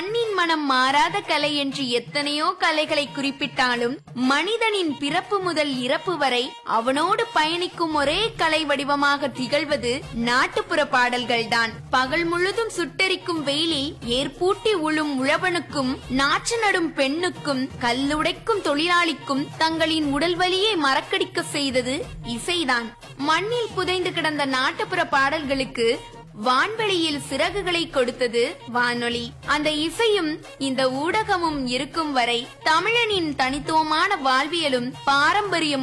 மண்ணின் மனம் மாறாத கலை என்று எத்தனையோ கலைகளை குறிப்பிட்டாலும் மனிதனின் பிறப்பு முதல் இறப்பு வரை அவனோடு பயணிக்கும் ஒரே கலை வடிவமாக திகழ்வது நாட்டுப்புற பாடல்கள்தான் பகல் முழுதும் சுட்டெரிக்கும் வெயிலில் ஏற்பூட்டி உழும் உழவனுக்கும் நாற்று நடும் பெண்ணுக்கும் கல்லுடைக்கும் தொழிலாளிக்கும் தங்களின் உடல் வலியை மறக்கடிக்க செய்தது இசைதான் மண்ணில் புதைந்து கிடந்த நாட்டுப்புற பாடல்களுக்கு வான்வெளியில் சிறகுகளை கொடுத்தது வானொலி அந்த இசையும் இந்த ஊடகமும் இருக்கும் வரை தமிழனின் தனித்துவமான வாழ்வியலும் பாரம்பரியமும்